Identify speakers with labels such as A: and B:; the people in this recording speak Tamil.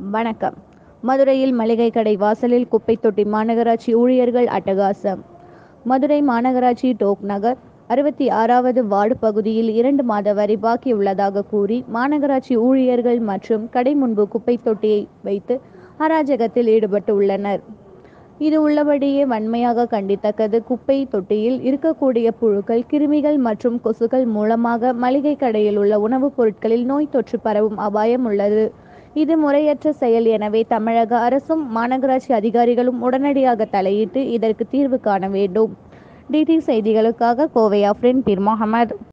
A: வணக்கம் மதுரையில் மளிகை கடை வாசலில் குப்பை தொட்டி மாநகராட்சி ஊழியர்கள் அட்டகாசம் மதுரை மாநகராட்சி டோக் நகர் அறுபத்தி ஆறாவது வார்டு பகுதியில் இரண்டு மாத வரி பாக்கி உள்ளதாக கூறி மாநகராட்சி ஊழியர்கள் மற்றும் கடை முன்பு குப்பை தொட்டியை வைத்து அராஜகத்தில் ஈடுபட்டு உள்ளனர் இது உள்ளபடியே வன்மையாக கண்டித்தக்கது குப்பை தொட்டியில் இருக்கக்கூடிய புழுக்கள் கிருமிகள் மற்றும் கொசுக்கள் மூலமாக மளிகை கடையில் உள்ள உணவுப் பொருட்களில் நோய் தொற்று பரவும் அபாயம் உள்ளது இது முறையற்ற செயல் எனவே தமிழக அரசும் மாநகராட்சி அதிகாரிகளும் உடனடியாக தலையிட்டு இதற்கு தீர்வு காண வேண்டும் டிடி செய்திகளுக்காக கோவை அஃப்ரின் பீர் முகமது